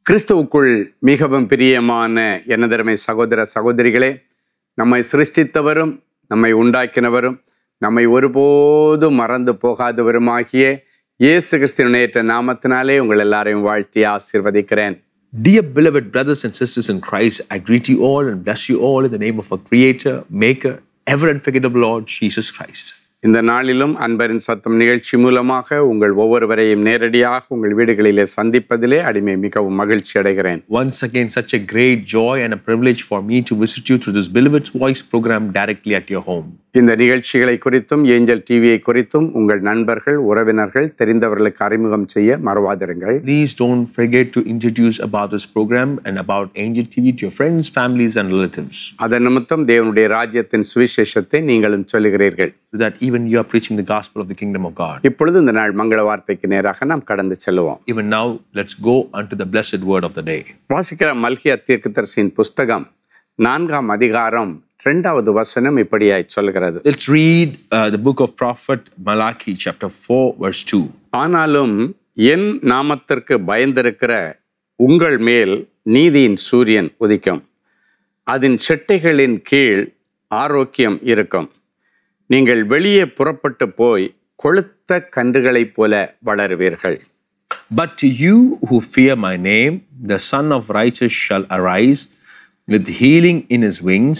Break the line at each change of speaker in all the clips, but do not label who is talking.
கிறிஸ்துவுக்குள் மிகவும் பிரியமான எனதருமை சகோதர சகோதரிகளே நம்மை சிருஷ்டித்தவரும் நம்மை உண்டாக்கினவரும் நம்மை ஒருபோதும் மறந்து போகாதவருமாகிய இயேசு கிறிஸ்துவின் ஏற்ற நாமத்தினாலே உங்கள் எல்லாரையும் வாழ்த்தி ஆசீர்வதிக்கிறேன்
Dear beloved brothers and sisters in Christ, I greet you all and bless you all in the name of our Creator, Maker, ever unforgettable Lord Jesus Christ.
இந்த நாளிலும் அன்பரின் சத்தம் நிகழ்ச்சி மூலமாக உங்கள் ஒவ்வொருவரையும் நேரடியாக உங்கள் வீடுகளிலே சந்திப்பதிலே அடிமை மிகவும் மகிழ்ச்சி அடைகிறேன்
Once again, such a great joy and a privilege for me to visit you through this Beloved's Voice program directly at your home.
இந்த நிகழ்ச்சிகளை குறித்தும் ஏஞ்சல் டிவியை குறித்தும் உங்கள் நண்பர்கள் உறவினர்கள் தெரிந்தவர்களுக்கு அறிமுகம் செய்ய மறவாதிருங்கள்
Please don't forget to introduce about this program and about Angel TV to your friends, families, and relatives,
அதன் நிமித்தம் தேவனுடைய ராஜ்யத்தின் சுவிசேஷத்தை நீங்களும் சொல்லுகிறீர்கள்
so that even you are preaching the gospel of the kingdom of God.
இப்பொழுது இந்த நாள் மங்கள வார்த்தைக்கு நேராக நாம் கடந்து செல்லுவோம்
Even now, let's go unto the blessed word of the day.
வாசிக்கிற மல்கியா தீர்க்கதரிசியின் புஸ்தகம் நான்காம் அதிகாரம் இரண்டாவது வசனம் இப்படியாய் சொல்கிறது
Let's read uh, the book of prophet Malachi, chapter 4, verse 2.
ஆனாலும் என் நாமத்திற்கு பயந்திருக்கிற உங்கள் மேல் நீதியின் சூரியன் உதிக்கும் அதன் செட்டைகளின் கீழ் ஆரோக்கியம் இருக்கும் நீங்கள் வெளியே புறப்பட்டு போய் கொளுத்த கன்றுகளைப் போல வளருவீர்கள்
But to you who fear my name, the Son of Righteous shall arise with healing in his wings,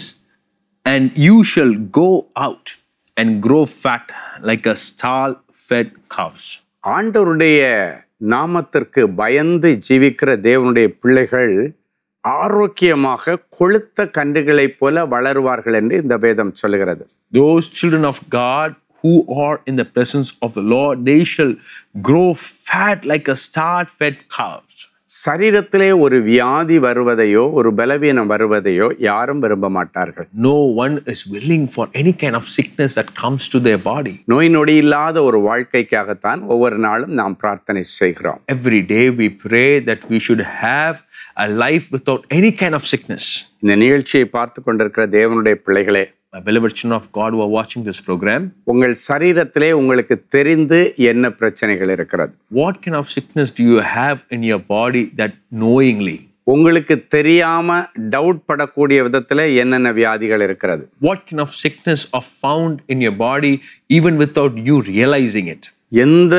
and you shall go out and grow fat like a stall fed calves.
ஆண்டவருடைய நாமத்திற்கு பயந்து ஜீவிக்கிற தேவனுடைய பிள்ளைகள் ஆரோக்கியமாக கொளுத்த கன்றுகளைப் போல வளருவார்கள் என்று இந்த வேதம் சொல்லுகிறது
Those children of God who are in the presence of the Lord, they shall grow fat like a stall fed calves.
சரீரத்திலே ஒரு வியாதி வருவதையோ ஒரு பலவீனம் வருவதையோ யாரும் விரும்ப மாட்டார்கள்
No one is willing for any kind of sickness that comes to their body.
நோய் நொடி இல்லாத ஒரு வாழ்க்கைக்காகத்தான் ஒவ்வொரு நாளும் நாம் பிரார்த்தனை செய்கிறோம்
Every day we pray that we should have a life without any kind of sickness.
இந்த நிகழ்ச்சியை பார்த்து கொண்டிருக்கிற தேவனுடைய பிள்ளைகளே
My beloved children of God who are watching this program,
உங்கள் சரீரத்திலே உங்களுக்கு தெரிந்து என்ன பிரச்சனைகள் இருக்கிறது
what kind of sickness do you have in your body that knowingly?
உங்களுக்கு தெரியாம டவுட் படக்கூடிய விதத்துல என்னென்ன வியாதிகள் இருக்கிறது
What kind of sickness are found in your body even without you realizing it?
எந்த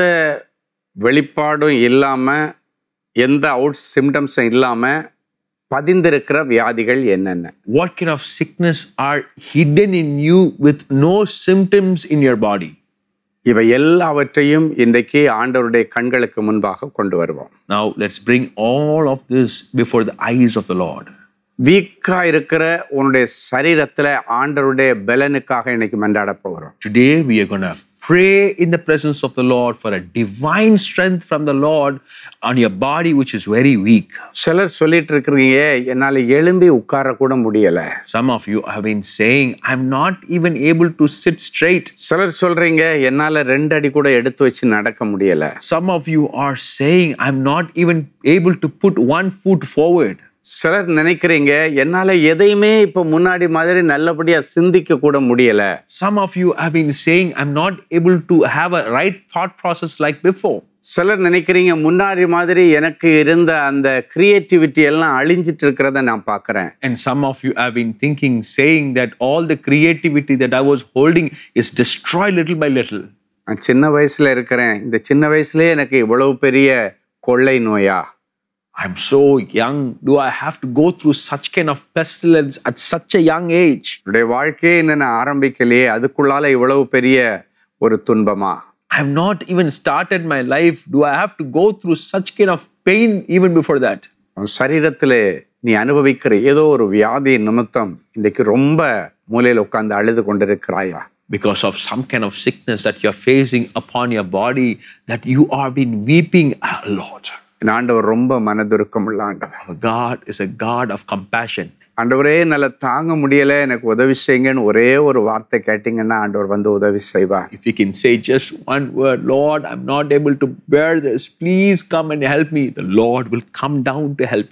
வெளிப்பாடும் இல்லாம எந்த அவுட் சிம்டம்ஸும் இல்லாம பதிந்திருக்கிற வியாதிகள் என்னென்ன
What kind of sickness are hidden in you with no symptoms in your body?
இவை எல்லாவற்றையும் இன்றைக்கு ஆண்டவருடைய கண்களுக்கு முன்பாக கொண்டு வருவோம்
Now let's bring all of this before the eyes of the Lord.
வீக்கா இருக்கிற உன்னுடைய சரீரத்துல ஆண்டவருடைய பலனுக்காக இன்னைக்கு மன்றாட போகிறோம்
Today we are going to pray in the presence of the Lord for a divine strength from the Lord on your body which is very weak.
சிலர் சொல்லிட்டு இருக்கிறீங்க என்னால எழும்பி உட்கார கூட முடியல
Some of you have been saying, I'm not even able to sit straight.
சிலர் சொல்றீங்க என்னால ரெண்டு அடி கூட எடுத்து வச்சு நடக்க முடியல
Some of you are saying, I'm not even able to put one foot forward.
சிலர் நினைக்கிறீங்க என்னால எதையுமே இப்ப முன்னாடி மாதிரி நல்லபடியா சிந்திக்க கூட முடியல
Some of you have been saying, I'm not able to have a right thought process like before.
சிலர் நினைக்கிறீங்க முன்னாடி மாதிரி எனக்கு இருந்த அந்த கிரியேட்டிவிட்டி எல்லாம் அழிஞ்சிட்டு இருக்கிறத நான் பார்க்கறேன்
And some of you have been thinking, saying that all the creativity that I was holding is destroyed little by little.
நான் சின்ன வயசுல இருக்கிறேன் இந்த சின்ன வயசுலயே எனக்கு இவ்வளவு பெரிய கொள்ளை நோயா
I'm so young. Do I have to go through such kind of pestilence at such a young age?
என்னுடைய வாழ்க்கையே இன்னும் நான் ஆரம்பிக்கலையே அதுக்குள்ளால இவ்வளவு பெரிய ஒரு துன்பமா
I've not even started my life. Do I have to go through such kind of pain even before that?
உன் சரீரத்திலே நீ அனுபவிக்கிற ஏதோ ஒரு வியாதி நிமித்தம் இன்னைக்கு ரொம்ப மூலையில உட்கார்ந்து அழுது கொண்டிருக்கிறாயா
Because of some kind of sickness that you're facing upon your body, that you are been weeping, "Ah, Lord.
என் ஆண்டவர் ரொம்ப மனதுருக்கம் உள்ள ஆண்டவர்
Our God is a God of compassion.
ஆண்டவரே என்னால தாங்க முடியல எனக்கு உதவி செய்யுங்கன்னு ஒரே ஒரு வார்த்தை கேட்டீங்கன்னா ஆண்டவர் வந்து உதவி செய்வார்
If you can say just one word, Lord, I'm not able to bear this. Please come and help me. The Lord will come down to help you.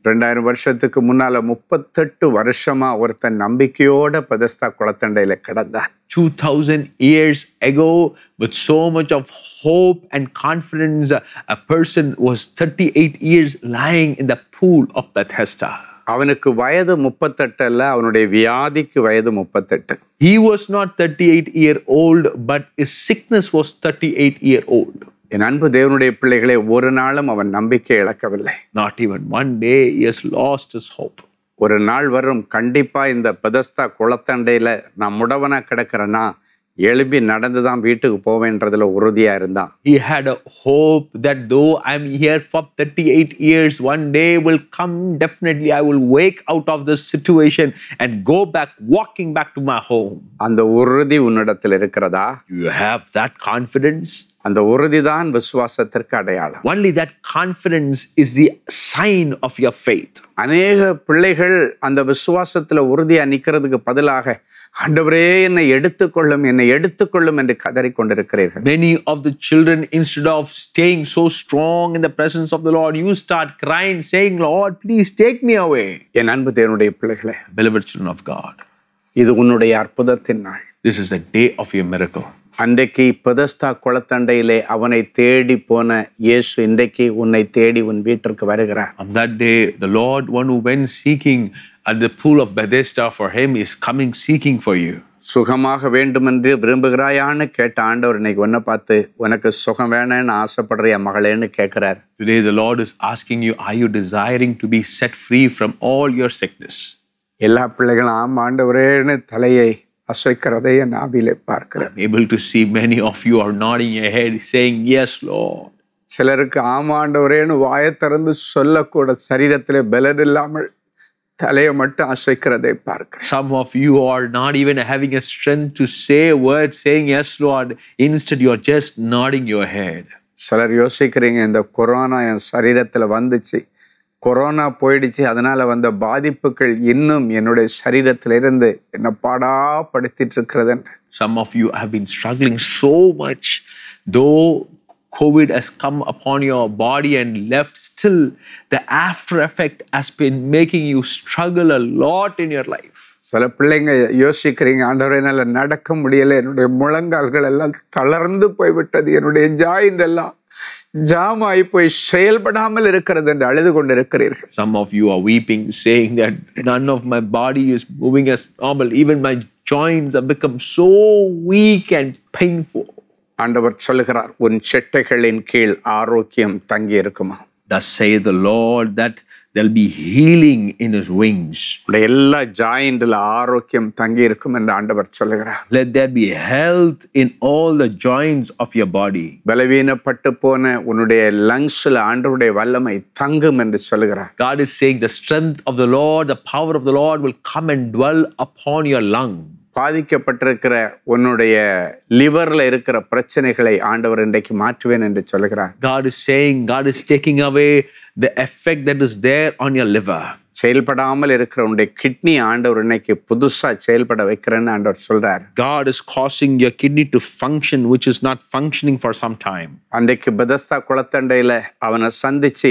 ரெண்டாயிரம் வருஷத்துக்கு முன்னால முப்பத்தெட்டு வருஷமா ஒருத்தன் நம்பிக்கையோட பெதஸ்தா குளத்தண்டையில கிடந்தான்
2000 years ago, with so much of hope and confidence, a, a person was 38 years lying in the pool of Bethesda.
அவனுக்கு வயது முப்பத்தெட்டு அல்ல அவனுடைய வியாதிக்கு வயது முப்பத்தெட்டு
He was not 38 year old, but his sickness was 38 year old.
என் அன்பு தேவனுடைய பிள்ளைகளே ஒரு நாளும் அவன் நம்பிக்கை இழக்கவில்லை
Not even one day he has lost his hope.
ஒரு நாள் வரும் கண்டிப்பா இந்த பெதஸ்தா குளத்தண்டையில நான் முடவனா கிடக்கிறேன்னா எழும்பி நடந்து தான் வீட்டுக்கு போவேன்றதுல உறுதியா இருந்தான்
He had a hope that though I'm here for 38 years, one day will come, definitely I will wake out of this situation and go back, walking back to my home.
அந்த உறுதி உன்னிடத்தில் இருக்கிறதா
Do you have that confidence?
அந்த உறுதிதான் விசுவாசத்திற்கு அடையாளம்
Only that confidence is the sign of your faith.
அநேக பிள்ளைகள் அந்த விசுவாசத்துல உறுதியா நிக்கிறதுக்கு பதிலாக ஆண்டவரே என்னை எடுத்துக்கொள்ளும் என்னை எடுத்துக்கொள்ளும் என்று கதறிக் கொண்டிருக்கிறீர்கள்
Many of the children, instead of staying so strong in the presence of the Lord, you start crying, saying, Lord, please take me away.
என் அன்பு தேவனுடைய பிள்ளைகளே
Beloved children of God,
இது உன்னுடைய அற்புதத்தின் நாள்
this is the day of your miracle.
அன்றைக்கு Bethesda குளத்தண்டையிலே அவனை தேடி போன இயேசு இன்றைக்கு உன்னை தேடி உன் வீட்டிற்கு வருகிறார்
On that day, the Lord, one who went seeking at the pool of Bethesda for him, is coming seeking for you.
சுகமாக வேண்டுமென்று விரும்புகிறாயான்னு கேட்ட ஆண்டவர் இன்னைக்கு உன்னை பார்த்து உனக்கு சுகம் வேணும்னு ஆசைப்படுறிய மகளேன்னு கேட்கிறார்
Today, the Lord is asking you, Are you desiring to be set free from all your sickness?
எல்லா பிள்ளைகளும் ஆம் ஆண்டவரேன்னு தலையை அசைக்கிறதை என் ஆவியிலே பார்க்கிறேன்
I'm able to see many of you are nodding your head, saying, Yes, Lord.
சிலருக்கு ஆமாண்டவரேன்னு வாயை திறந்து சொல்லக்கூட சரீரத்திலே பலன் இல்லாமல் தலையை மட்டும் அசைக்கிறதை பார்க்கிறேன்
Some of you are not even having a strength to say a word, saying, Yes, Lord. Instead, you're just nodding your head.
சிலர் யோசிக்கிறீங்க இந்த கொரோனா என் சரீரத்தில் வந்துச்சு கொரோனா போயிடுச்சு அதனால வந்த பாதிப்புகள் இன்னும் என்னுடைய சரீரத்திலிருந்து என்னை பாடாப்படுத்திட்டு இருக்கிறது என்று
Some of you have been struggling so much, though COVID has come upon your body and left, still the after effect has been making you struggle a lot in your life.
சில பிள்ளைங்க யோசிக்கிறீங்க ஆண்டவரே என்னால் நடக்க முடியல என்னுடைய முழங்கால்கள் எல்லாம் தளர்ந்து போய்விட்டது என்னுடைய ஜாயிண்ட் எல்லாம் ஜாம் ஆகி போய் செயல்படாமல் இருக்கிறது என்று அழுது கொண்டிருக்கிறீர்கள்
Some of you are weeping, saying that none of my body is moving as normal. Even my joints have become so weak and painful.
ஆண்டவர் சொல்லுகிறார் உன் செட்டைகளின் கீழ் ஆரோக்கியம் தங்கி இருக்குமா
Thus saith the Lord that there'll be healing in his wings.
உடைய எல்லா ஜாயிண்டில் ஆரோக்கியம் தங்கி இருக்கும் என்று ஆண்டவர் சொல்லுகிறார்
Let there be health in all the joints of your body.
பலவீனப்பட்டு போன உன்னுடைய லங்ஸ்ல ஆண்டவருடைய வல்லமை தங்கும் என்று சொல்லுகிறார்
God is saying the strength of the Lord, the power of the Lord will come and dwell upon your lung.
பாதிக்கப்பட்டிருக்கிற உன்னுடைய லிவர்ல இருக்கிற பிரச்சனைகளை ஆண்டவர் இன்றைக்கு மாற்றுவேன் என்று சொல்லுகிறார்
God is saying, God is taking away the effect that is there on your liver.
செயல்படாமல் இருக்கிற உன்னுடைய கிட்னி ஆண்டவர் இன்னைக்கு புதுசா செயல்பட வைக்கிறேன்னு ஆண்டவர் சொல்றார்
God is causing your kidney to function, which is not functioning for some time.
அன்றைக்கு பெதஸ்தா குளத்தண்டையில அவனை சந்திச்சு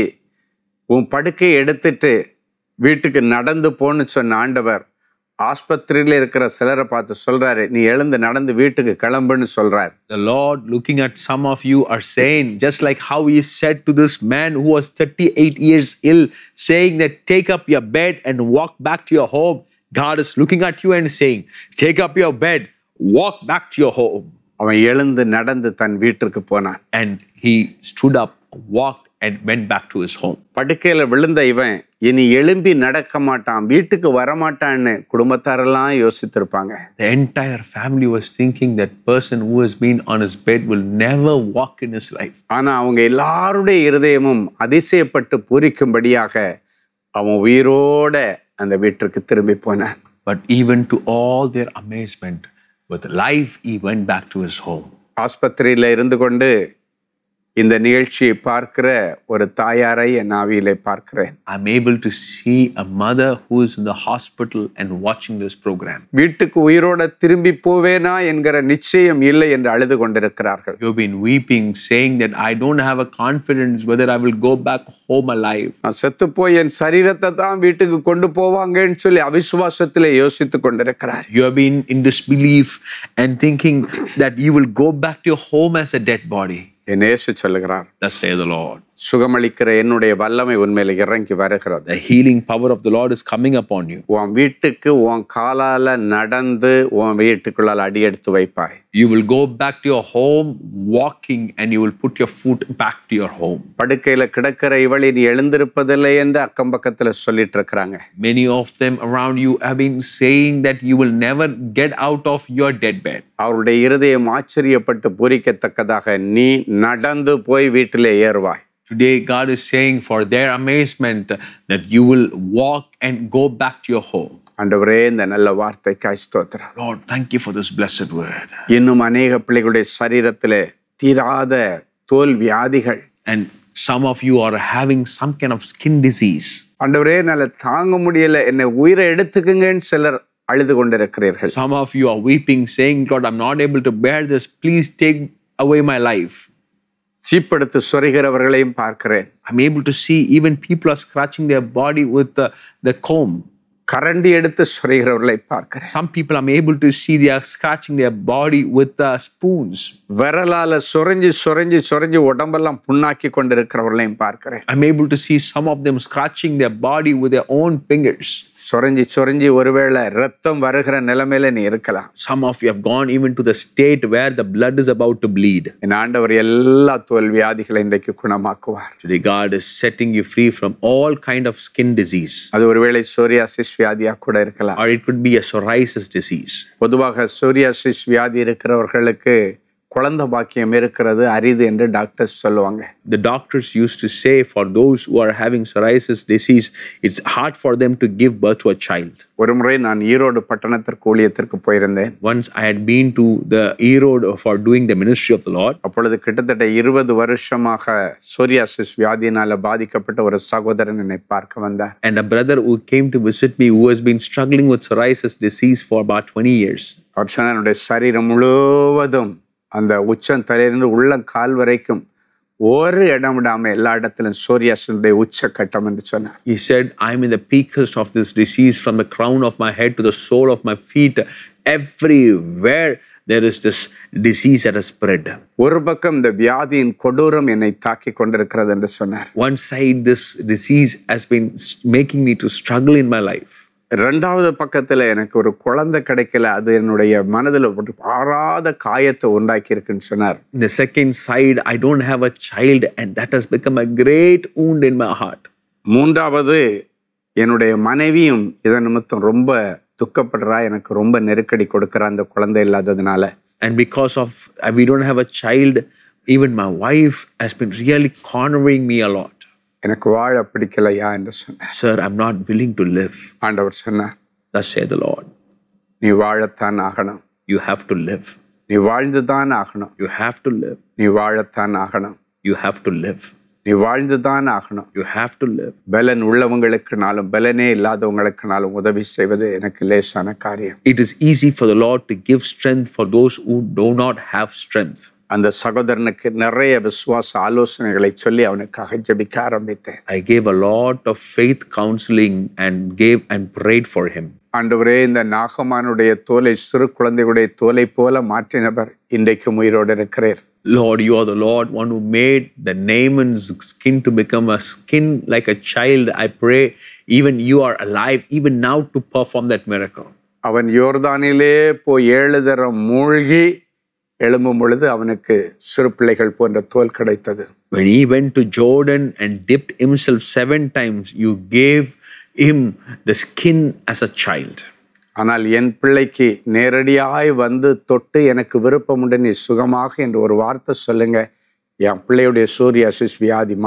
உன் படுக்கையை எடுத்துட்டு வீட்டுக்கு நடந்து போன்னு சொன்ன ஆண்டவர் ஆஸ்பத்திரியில இருக்கிற சிலரை பார்த்து சொல்றாரு நீ எழுந்து நடந்து வீட்டுக்கு கிளம்புன்னு சொல்றார்
The Lord, looking at some of you, are saying, just like how He said to this man who was 38 years ill, saying that take up your bed and walk back to your home. God is looking at you and saying, take up your bed, walk back to your home.
அவன் எழுந்து நடந்து தன் வீட்டிற்கு போனான்
And he stood up, walked, and went back to his home.
படுக்கையில விழுந்த இவன் இனி எழும்பி நடக்க மாட்டான் வீட்டுக்கு வரமாட்டான்னு குடும்பத்தாரெல்லாம் யோசித்திருப்பாங்க
The entire family was thinking that person who has been on his bed will never walk in his life.
ஆனா அவங்க எல்லாருடைய இருதயமும் அதிசயப்பட்டு பூரிக்கும்படியாக அவன் உயிரோட அந்த வீட்டிற்கு திரும்பி போனான்
But even to all their amazement, with life, he went back to his home.
ஆஸ்பத்திரியில இருந்து கொண்டு இந்த நிகழ்ச்சியை பார்க்கிற ஒரு தாயாரை என் ஆவியிலே பார்க்கிறேன்
I'm able to see a mother who is in the hospital and watching this program.
வீட்டுக்கு உயிரோட திரும்பி போவேனா என்கிற நிச்சயம் இல்லை என்று அழுது கொண்டிருக்கிறார்கள்
You've been weeping, saying that I don't have a confidence whether I will go back home alive.
நான் செத்து போய் என் சரீரத்தை தான் வீட்டுக்கு கொண்டு போவாங்கன்னு சொல்லி அவிசுவாசத்திலே யோசித்துக் கொண்டிருக்கிறார்
You have been in disbelief and thinking that you will go back to your home as a dead body.
என் இயேசு சொல்லுகிறார்
Thus say the Lord.
சுகமளிக்கிற என்னுடைய வல்லமை உண்மையில இறங்கி வருகிறது
The healing power of the Lord is coming upon you.
உன் வீட்டுக்கு உன் காலால நடந்து உன் வீட்டுக்குள்ளால் அடியெடுத்து வைப்பாய்
You will go back to your home walking and you will put your foot back to your home.
படுக்கையில கிடக்கிற இவளை நீ எழுந்திருப்பதில்லை என்று அக்கம் பக்கத்துல சொல்லிட்டு இருக்கிறாங்க
Many of them around you have been saying that you will never get out of your dead bed.
அவருடைய இருதயம் ஆச்சரியப்பட்டு பூரிக்கத்தக்கதாக நீ நடந்து போய் வீட்டிலே ஏறுவாய்
Today, God is saying for their amazement that you will walk and go back to your home.
ஆண்டவரே இந்த நல்ல வார்த்தைக்காய் ஸ்தோத்திரம்
Lord, thank you for this blessed word.
இன்னும் அநேக பிள்ளைகளுடைய சரீரத்திலே தீராத தோல் வியாதிகள்
And some of you are having some kind of skin disease.
ஆண்டவரே என்னால தாங்க முடியல என்னை உயிரை எடுத்துக்குங்கன்னு சிலர் அழுது கொண்டிருக்கிறீர்கள்
Some of you are weeping, saying, God, I'm not able to bear this. Please take away my life.
சீப்படுத்து சொரிகிறவர்களையும் பார்க்கிறேன்
I'm able to see even people are scratching their body with the, the comb.
கரண்டி எடுத்து சொரிகிறவர்களை பார்க்கிறேன்
Some people I'm able to see they are scratching their body with the spoons.
விரலால சொரிஞ்சு சொரிஞ்சு சொரிஞ்சு உடம்பெல்லாம் புண்ணாக்கி கொண்டிருக்கிறவர்களையும் பார்க்கிறேன்
I'm able to see some of them scratching their body with their own fingers.
சொரிஞ்சு சொரிஞ்சு ஒருவேளை ரத்தம் வருகிற நிலைமையில நீ இருக்கலாம்
Some of you have gone even to the state where the blood is about to bleed.
என் ஆண்டவர் எல்லா தோல் வியாதிகளை இன்றைக்கு குணமாக்குவார்
Today, God is setting you free from all kind of skin disease,
அது ஒருவேளை சோரியாசிஸ் வியாதியா கூட இருக்கலாம்
or it could be a psoriasis disease.
பொதுவாக சோரியாசிஸ் வியாதி இருக்கிறவர்களுக்கு குழந்தை பாக்கியம் இருக்கிறது அரிது என்று டாக்டர்ஸ் சொல்லுவாங்க
The doctors used to say for those who are having psoriasis disease, it's hard for them to give birth to a child.
ஒரு முறை நான் ஈரோடு பட்டணத்திற்கு ஊழியத்திற்கு போயிருந்தேன்
Once I had been to the Erode for doing the ministry of the Lord,
அப்பொழுது கிட்டத்தட்ட இருபது வருஷமாக சோரியாசிஸ் வியாதியினால பாதிக்கப்பட்ட ஒரு சகோதரன் என்னை பார்க்க வந்தார்
and a brother who came to visit me who has been struggling with psoriasis disease for about 20 years.
அவர் சொன்னார் என்னுடைய சரீரம் முழுவதும் அந்த உச்சம் தலையிலிருந்து உள்ளம் கால் வரைக்கும் ஒரு இடம் விடாம எல்லா இடத்திலும் சோரியாசினுடைய உச்சக்கட்டம் என்று சொன்னார்
He said, I'm in the peakest of this disease from the crown of my head to the sole of my feet. Everywhere there is this disease that has spread.
ஒரு பக்கம் இந்த வியாதியின் கொடூரம் என்னை தாக்கி கொண்டிருக்கிறது என்று சொன்னார்
One side, this disease has been s- making me to struggle in my life.
ரெண்டாவது பக்கத்துல எனக்கு ஒரு குழந்தை கிடைக்கல அது என்னுடைய மனதில் ஒரு ஆறாத காயத்தை உண்டாக்கி இருக்குன்னு சொன்னார்
In the second side, I don't have a child, and that has become a great wound in my heart.
மூன்றாவது என்னுடைய மனைவியும் இதன் நிமித்தம் ரொம்ப துக்கப்படுறா எனக்கு ரொம்ப நெருக்கடி கொடுக்குறா அந்த குழந்தை இல்லாததுனால
And because of uh, we don't have a child, even my wife has been really cornering me a lot.
எனக்கு வாழ பிடிக்கலையா என்று சொன்னார்
Sir, I'm not willing to live.
ஆண்டவர் சொன்னார்
Thus saith the Lord.
நீ வாழத்தான் ஆகணும்
You have to live.
நீ வாழ்ந்துதான் ஆகணும்
You have to live.
நீ வாழத்தான் ஆகணும்
You have to live.
நீ வாழ்ந்துதான் ஆகணும்
You have to live.
பலன் உள்ளவங்களுக்குனாலும் பலனே இல்லாதவங்களுக்குனாலும் உதவி செய்வது எனக்கு லேசான காரியம்
It is easy for the Lord to give strength for those who do not have strength.
அந்த சகோதரனுக்கு நிறைய விசுவாச ஆலோசனைகளை சொல்லி அவனுக்காக ஜெபிக்க ஆரம்பித்தேன்
I gave a lot of faith counseling and gave and prayed for him.
ஆண்டவரே இந்த நாகமானுடைய தோலை சிறு குழந்தைகளுடைய தோலை போல மாற்றினவர் இன்றைக்கும் உயிரோடு இருக்கிறீர்
Lord, you are the Lord, one who made the Naaman's skin to become a skin like a child. I pray, even you are alive, even now, to perform that miracle.
அவன் யோர்தானிலே போய் ஏழு தரம் மூழ்கி எழும்பும் பொழுது அவனுக்கு சிறு பிள்ளைகள் போன்ற தோல் கிடைத்தது
When he went to Jordan and dipped himself seven times, you gave him the skin as a child.
ஆனால் என் பிள்ளைக்கு நேரடியாய் வந்து தொட்டு எனக்கு விருப்பம் உண்டு நீ சுகமாக என்று ஒரு வார்த்தை சொல்லுங்க என் பிள்ளையுடைய சூரியாசிஸ் வியாதி மாறும்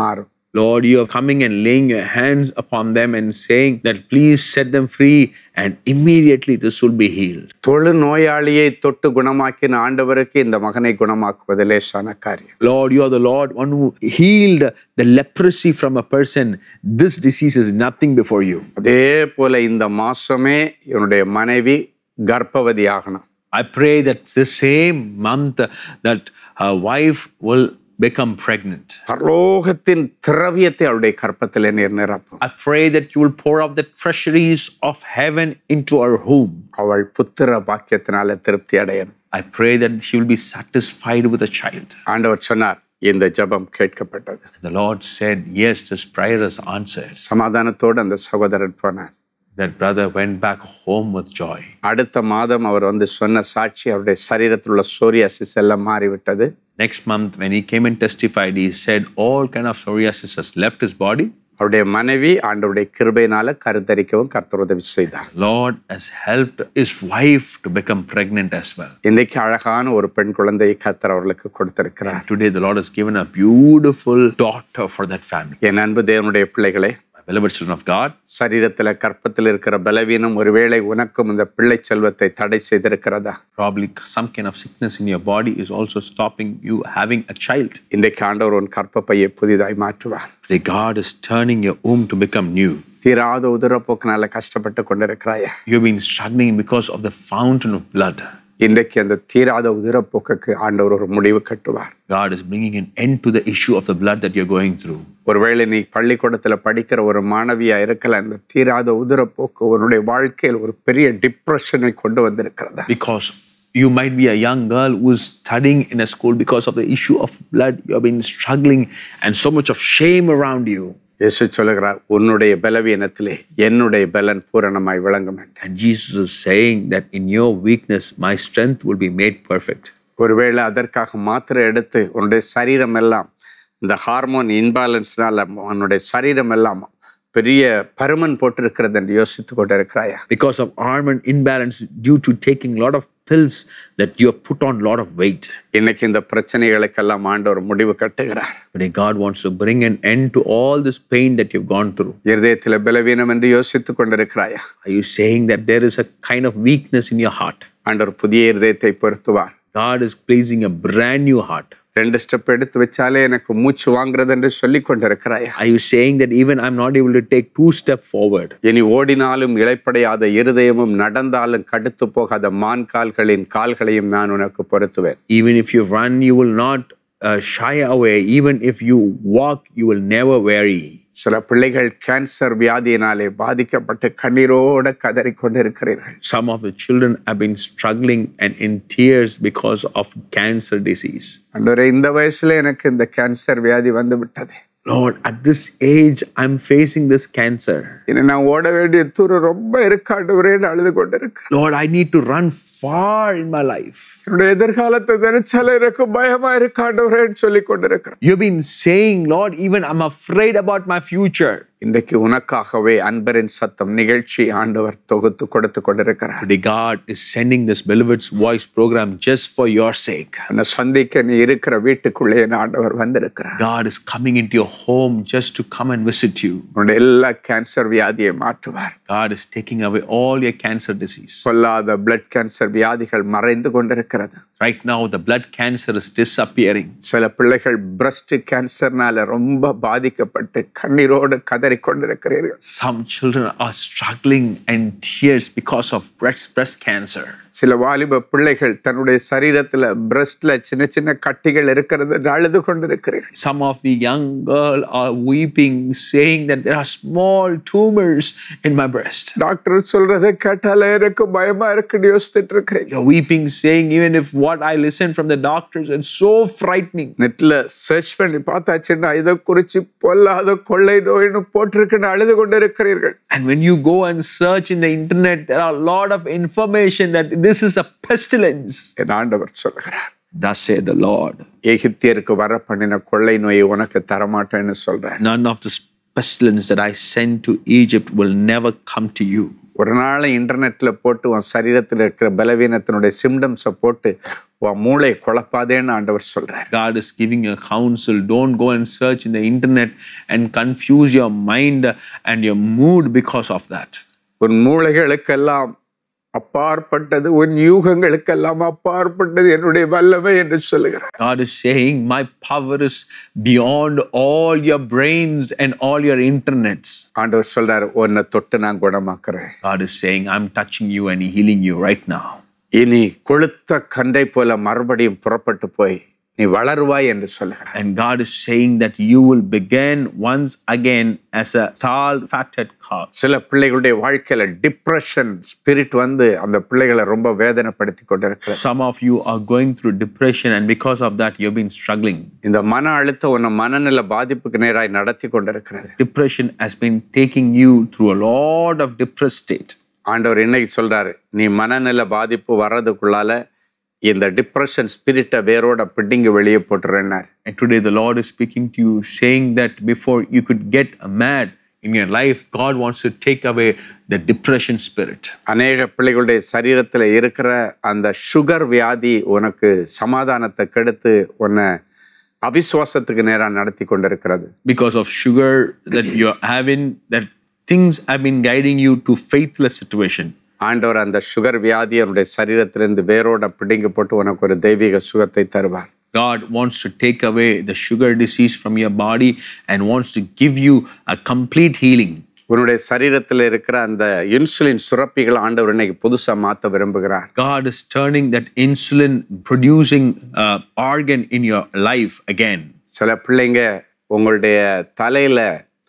Lord, you are coming and laying your hands upon them and saying that please set them free, and immediately this will be healed.
தொழு நோயாளியை தொட்டு குணமாக்கின ஆண்டவருக்கு இந்த மகனை குணமாக்குவது லேசான காரியம்
Lord, you are the Lord, one who healed the leprosy from a person. This disease is nothing before you.
அதே போல இந்த மாசமே என்னுடைய மனைவி கர்ப்பவதி ஆகணும்
I pray that this same month that her wife will become pregnant.
பரலோகத்தின் திரவியத்தை அவளுடைய கற்பத்திலே நீர் நிரப்பும்
I pray that you will pour out the treasuries of heaven into our home.
அவள் புத்திர பாக்கியத்தினால திருப்தி அடையணும்
I pray that she will be satisfied with a child.
ஆண்டவர் சொன்னார் இந்த ஜெபம் கேட்கப்பட்டது
The Lord said, Yes, this prayer is answered.
சமாதானத்தோடு அந்த சகோதரன் போனார்
That brother went back home with joy.
அடுத்த மாதம் அவர் வந்து சொன்ன சாட்சி அவருடைய சரீரத்தில் உள்ள சோரியாசிஸ் எல்லாம் மாறிவிட்டது
Next month, when he came and testified, he said all kind of psoriasis has left his body.
அவருடைய மனைவி ஆண்டவருடைய கிருபையினால கருத்தரிக்கவும் கர்த்தர் உதவி செய்தார்
Lord has helped his wife to become pregnant as well.
இன்னைக்கு அழகான ஒரு பெண் குழந்தையை கர்த்தர் அவர்களுக்கு கொடுத்திருக்கிறார்
Today, the Lord has given a beautiful daughter for that family.
என் அன்பு தேவனுடைய பிள்ளைகளே
My beloved children of God,
சரீரத்தில் கற்பத்தில் இருக்கிற பலவீனம் ஒருவேளை உனக்கும் இந்த பிள்ளை செல்வத்தை தடை செய்திருக்கிறதா
probably some kind of sickness in your body is also stopping you having a child.
இன்றைக்கு ஆண்டவர் உன் கற்பப்பையை புதிதாய் மாற்றுவார்
Today, God is turning your womb to become new.
தீராத உதிரப்போக்கினால கஷ்டப்பட்டு கொண்டிருக்கிறாயா
You've been struggling because of the fountain of blood.
இன்றைக்கு அந்த தீராத உதிரப்போக்குக்கு ஆண்டவர் ஒரு முடிவு கட்டுவார்
God is bringing an end to the issue of the blood that you're going through.
ஒருவேளை நீ பள்ளிக்கூடத்துல படிக்கிற ஒரு மாணவியா இருக்கல அந்த தீராத உதிரப்போக்கு உன்னுடைய வாழ்க்கையில் ஒரு பெரிய டிப்ரெஷனை கொண்டு வந்திருக்கிறதா
Because you might be a young girl who's studying in a school because of the issue of blood. You have been struggling and so much of shame around you.
இயேசு சொல்லுகிறார் உன்னுடைய பலவீனத்திலே என்னுடைய பலன் பூரணமாய் விளங்கும் என்று
And Jesus is saying that in your weakness, my strength will be made perfect.
ஒருவேளை அதற்காக மாத்திரை எடுத்து உன்னுடைய சரீரம் எல்லாம் இந்த ஹார்மோன் இன்பேலன்ஸ்னால உன்னுடைய சரீரம் எல்லாம் பெரிய பருமன் போட்டிருக்கிறது என்று யோசித்து கொண்டு இருக்கிறாயா
Because of hormone imbalance due to taking a lot of pills that you have put on a lot of weight.
இன்னைக்கு இந்த பிரச்சனைகளுக்கெல்லாம் ஆண்டவர் முடிவு கட்டுகிறார்
Today, God wants to bring an end to all this pain that you've gone through.
இருதயத்தில் பலவீனம் என்று யோசித்து கொண்டிருக்கிறாயா
Are you saying that there is a kind of weakness in your heart?
ஆண்டவர் புதிய இருதயத்தை பொருத்துவார்
God is placing a brand new heart.
ரெண்டு step எடுத்து வச்சாலே எனக்கு மூச்சு வாங்குறது என்று சொல்லி கொண்டிருக்கிறாயா
Are you saying that even I'm not able to take two steps forward?
இனி ஓடினாலும் இழைப்படையாத இருதயமும் நடந்தாலும் கடுத்து போகாத மான் கால்களின் கால்களையும் நான் உனக்கு பொருத்துவேன்
Even if you run, you will not uh, shy away. Even if you walk, you will never weary.
சில பிள்ளைகள் கேன்சர் வியாதியினாலே பாதிக்கப்பட்டு கண்ணீரோட கதறி கொண்டிருக்கிறீர்கள்
Some of the children have been struggling and in tears because of cancer disease.
அன்றவரே இந்த வயசுல எனக்கு இந்த கேன்சர் வியாதி வந்து விட்டது
Lord, at this age, I'm facing this cancer.
இனி நான் ஓட வேண்டிய தூரம் ரொம்ப இருக்காண்டவரேன்னு அழுது கொண்டிருக்கிறேன்
Lord, I need to run far in my life.
என்னுடைய எதிர்காலத்தை நினைச்சாலே எனக்கு பயமா இருக்காண்டவரேன்னு சொல்லி கொண்டிருக்கிறேன்
You've been saying, Lord, even I'm afraid about my future.
இன்றைக்கு உனக்காகவே அன்பரின் சத்தம் நிகழ்ச்சி ஆண்டவர் தொகுத்து கொடுத்து கொண்டிருக்கிறார்
Today, God is sending this Beloved's Voice program just for your sake.
உன்னை சந்திக்க நீ இருக்கிற வீட்டுக்குள்ளே என் ஆண்டவர் வந்திருக்கிறார்
God is coming into your home just to come and visit you.
உன்னுடைய எல்லா கேன்சர் வியாதியை மாற்றுவார்
God is taking away all your cancer disease.
சொல்லாத பிளட் கேன்சர் வியாதிகள் மறைந்து கொண்டிருக்கிறது
Right now, the blood cancer is disappearing.
சில பிள்ளைகள் பிரஸ்ட் கேன்சர்னால ரொம்ப பாதிக்கப்பட்டு கண்ணீரோடு கதறி கொண்டிருக்கிறீர்கள்
Some children are struggling and tears because of breast, breast cancer.
சில வாலிப பிள்ளைகள் தன்னுடைய சரீரத்துல பிரஸ்ட்ல சின்ன சின்ன கட்டிகள் இருக்கிறது என்று அழுது கொண்டிருக்கிறீர்கள்
Some of the young girl are weeping, saying that there are small tumors in my breast.
Doctor சொல்றதை கேட்டாலே எனக்கு பயமா இருக்குன்னு யோசிச்சுட்டு இருக்கிறீங்க
You're weeping, saying, even if what I listen from the doctors is so frightening.
நெட்ல search பண்ணி பார்த்தாச்சுன்னா இதை குறிச்சு பொல்லாத கொள்ளை நோயின்னு போட்டிருக்குன்னு அழுது கொண்டிருக்கிறீர்கள்
And when you go and search in the internet, there are a lot of information that this is a pestilence.
என் ஆண்டவர் சொல்லுகிறார்
Thus saith the Lord.
எகிப்தியருக்கு வர பண்ணின கொள்ளை நோயை உனக்கு தரமாட்டேன்னு சொல்றேன்
None of this pestilence that I sent to Egypt will never come to you.
ஒரு நாள் இன்டர்நெட்ல போட்டு உன் சரீரத்தில் இருக்கிற பலவீனத்தினுடைய சிம்டம்ஸை போட்டு உன் மூளை குழப்பாதேன்னு ஆண்டவர் சொல்றார்
God is giving you counsel. Don't go and search in the internet and confuse your mind and your mood because of that.
உன் மூளைகளுக்கெல்லாம் அப்பாற்பட்டது உன் யூகங்களுக்கெல்லாம் அப்பாற்பட்டது என்னுடைய வல்லமை என்று சொல்லுகிறார்
God is saying, My power is beyond all your brains and all your internets.
ஆண்டவர் சொல்றாரு உன்னை தொட்டு நான் குணமாக்குறேன்
God is saying, I'm touching you and healing you right now.
இனி கொளுத்த கண்டை போல மறுபடியும் புறப்பட்டு போய் நீ வளருவாய் என்று சொல்லுகிறார்
And God is saying that you will begin once again as a tall, fathead calf.
சில பிள்ளைகளுடைய வாழ்க்கையில டிப்ரெஷன் ஸ்பிரிட் வந்து அந்த பிள்ளைகளை ரொம்ப வேதனைப்படுத்தி கொண்டிருக்கிறது
Some of you are going through depression, and because of that, you've been struggling.
இந்த மன அழுத்தம் உன்னை மனநிலை பாதிப்புக்கு நேராய் நடத்தி கொண்டிருக்கிறது
Depression has been taking you through a lot of depressed state.
ஆண்டவர் இன்னைக்கு சொல்றாரு நீ மனநிலை பாதிப்பு வர்றதுக்குள்ளால இந்த டிப்ரெஷன் ஸ்பிரிட்டை வேரோட பிடிங்கி வெளியே போட்டுறேன்னார்
And today, the Lord is speaking to you, saying that before you could get mad in your life, God wants to take away the depression spirit.
அநேக பிள்ளைகளுடைய சரீரத்தில் இருக்கிற அந்த சுகர் வியாதி உனக்கு சமாதானத்தை கெடுத்து உன்னை அவிசுவாசத்துக்கு நேராக நடத்தி கொண்டிருக்கிறது
Because of sugar that you're having, that things have been guiding you to faithless situation.
ஆண்டவர் அந்த சுகர் வியாதி அவனுடைய சரீரத்திலிருந்து வேரோட பிடிங்கி போட்டு உனக்கு ஒரு தெய்வீக சுகத்தை தருவார்
God wants to take away the sugar disease from your body and wants to give you a complete healing.
உன்னுடைய சரீரத்தில் இருக்கிற அந்த இன்சுலின் சுரப்பிகள் ஆண்டவர் இன்னைக்கு புதுசா மாத்த விரும்புகிறார்
God is turning that insulin producing uh, organ in your life again.
சில பிள்ளைங்க உங்களுடைய தலையில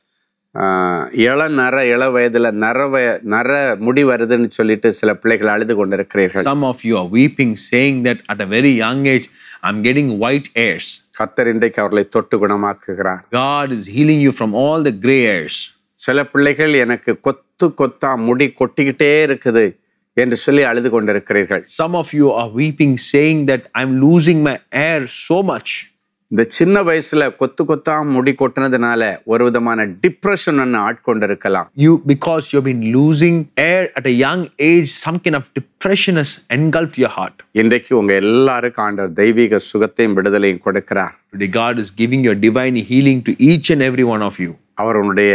ஆஹ், இள நர இள வயதுல நர வய நர முடி வருதுன்னு சொல்லிட்டு சில பிள்ளைகள் அழுது கொண்டிருக்கிறீர்கள்
Some of you are weeping, saying that at a very young age, I'm getting white hairs.
கத்தர் இன்றைக்கு அவர்களை தொட்டு குணமாக்குகிறார்
God is healing you from all the gray hairs.
சில பிள்ளைகள் எனக்கு கொத்து கொத்தா முடி கொட்டிக்கிட்டே இருக்குது என்று சொல்லி அழுது கொண்டிருக்கிறீர்கள்
Some of you are weeping, saying that I'm losing my hair so much.
இந்த சின்ன வயசுல கொத்து கொத்தா முடி கொட்டினதுனால ஒரு விதமான டிப்ரெஷன் ஒன்று ஆட்கொண்டிருக்கலாம்
You, because you've been losing hair at a young age, some kind of depression has engulfed your heart.
இன்றைக்கு உங்க எல்லாருக்கும் ஆண்டவர் தெய்வீக சுகத்தையும் விடுதலையும் கொடுக்கிறார்
Today, God is giving your divine healing to each and every one of you.
அவர் உன்னுடைய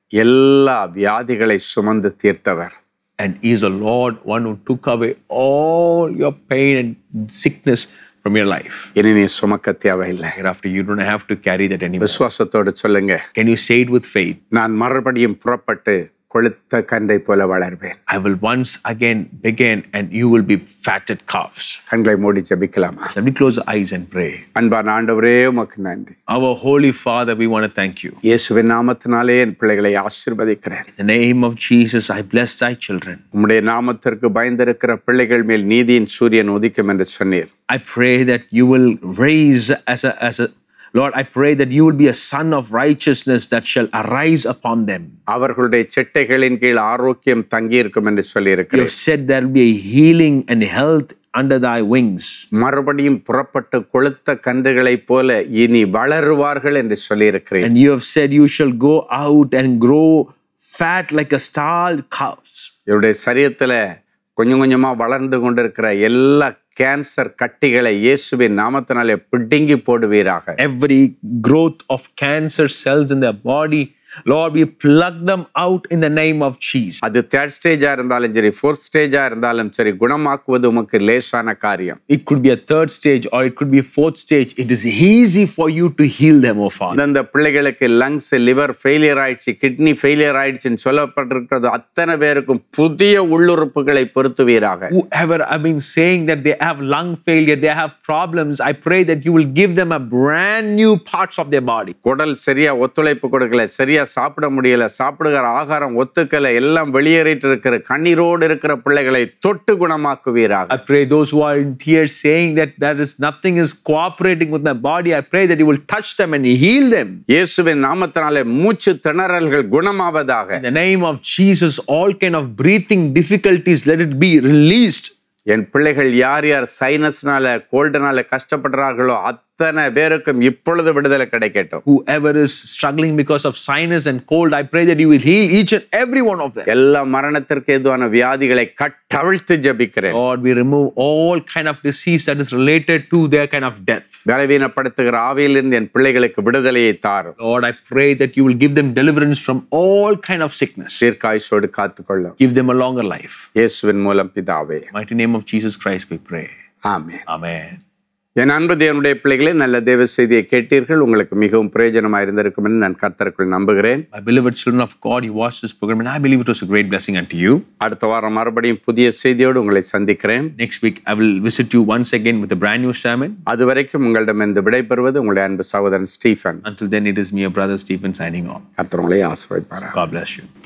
எல்லா வியாதிகளை சுமந்து தீர்த்தவர்
And He is the Lord, one who took away all your pain and sickness from your life.
இனி நீ சுமக்க தேவையில்லை
Hereafter, you don't have to carry that anymore.
விசுவாசத்தோடு சொல்லுங்க
Can you say it with faith?
நான் மறுபடியும் புறப்பட்டு கொளுத்த கண்டை போல வளர்வேன்
I will once again begin and you will be fatted calves.
கண்களை மூடி ஜெபிக்கலாமா
Let me close our eyes and pray.
அன்பான ஆண்டவரே உமக்கு நன்றி
Our Holy Father, we want to thank you.
இயேசுவின் நாமத்தினாலே என் பிள்ளைகளை ஆசீர்வதிக்கிறேன்
In the name of Jesus, I bless thy children.
உம்முடைய நாமத்திற்கு பயந்திருக்கிற பிள்ளைகள் மேல் நீதியின் சூரியன் உதிக்கும் என்று சொன்னீர்
I pray that you will raise as a, as a, Lord, I pray that you will be a son of righteousness that shall arise upon them.
அவர்களுடைய செட்டைகளின் கீழ் ஆரோக்கியம் தங்கியிருக்கும் என்று
You
சொல்லியிருக்கிறேன்
have said there will be a healing and health under thy wings.
மறுபடியும் புறப்பட்டு கொளுத்த கன்றுகளைப் போல இனி வளருவார்கள் என்று சொல்லியிருக்கிறேன்
And you have said you shall go out and grow fat like a stalled calves.
இவருடைய சரீரத்துல கொஞ்சம் கொஞ்சமா வளர்ந்து கொண்டிருக்கிற எல்லா கேன்சர் கட்டிகளை இயேசுவின் நாமத்தினாலே பிடுங்கி போடுவீராக
Every growth of cancer cells in their body, Lord, we pluck them out in the name of Jesus.
அது தேர்ட் ஸ்டேஜா இருந்தாலும் சரி ஃபோர்த் ஸ்டேஜா இருந்தாலும் சரி குணமாக்குவது உமக்கு லேசான காரியம்
It could be a third stage or it could be a fourth stage. It is easy for you to heal them, oh Father.
அந்தந்த பிள்ளைகளுக்கு லங்ஸ் லிவர் ஃபெயிலியர் ஆயிடுச்சு கிட்னி ஃபெயிலியர் ஆயிடுச்சுன்னு சொல்லப்பட்டிருக்கிறது அத்தனை பேருக்கும் புதிய உள்ளுறுப்புகளை பொருத்துவீராக
Whoever have been saying that they have lung failure, they have problems, I pray that you will give them a brand new parts of their body.
குடல் சரியா ஒத்துழைப்பு கொடுக்கல சரியா சாப்பிட முடியல சாப்பிடுகிற ஆகாரம் ஒத்துக்கல எல்லாம் வெளியேறிட்டு இருக்கிற கண்ணீரோடு இருக்கிற பிள்ளைகளை தொட்டு குணமாக்குவீராக
I pray those who are in tears saying that there is nothing is cooperating with my body. I pray that you will touch them and heal them.
இயேசுவின் நாமத்தினாலே மூச்சு திணறல்கள் குணமாவதாக
In the name of Jesus, all kind of breathing difficulties, let it be released.
என் பிள்ளைகள் யார் யார் சைனஸ்னால கோல்டுனால கஷ்டப்படுறார்களோ அத்தனை பேருக்கும் இப்பொழுது விடுதலை கிடைக்கட்டும்
Whoever is struggling because of sinus and cold, I pray that you will heal each and every one of them.
எல்லா மரணத்திற்கு எதுவான வியாதிகளை கட்டவிழ்த்து ஜபிக்கிறேன்
Lord, we remove all kind of disease that is related to their kind of death.
பலவீனப்படுத்துகிற ஆவியிலிருந்து என் பிள்ளைகளுக்கு விடுதலையை தாரும்
Lord, I pray that you will give them deliverance from all kind of sickness.
தீர்க்காயுசோடு காத்துக்கொள்ளும்
Give them a longer life.
இயேசுவின் மூலம் பிதாவே
Mighty name of Jesus Christ, we pray.
Amen
Amen.
என் அன்பு தேவனுடைய பிள்ளைகளே நல்ல தேவ செய்தியை கேட்டீர்கள் உங்களுக்கு மிகவும் பிரயோஜனமாக இருந்திருக்கும் என்று நான் கர்த்தருக்குள் நம்புகிறேன்
My beloved children of God, you watched this program, and I believe it was a great blessing unto you.
அடுத்த வாரம் மறுபடியும் புதிய செய்தியோடு உங்களை சந்திக்கிறேன்
Next week, I will visit you once again with a brand new sermon.
அதுவரைக்கும் உங்களிடமிருந்து விடைபெறுவது உங்களுடைய அன்பு சகோதரன் Stephen
Until then, it is me, your brother Stephen, signing off.
கர்த்தர் உங்களை ஆசிர்வதிப்பாரா
God bless you.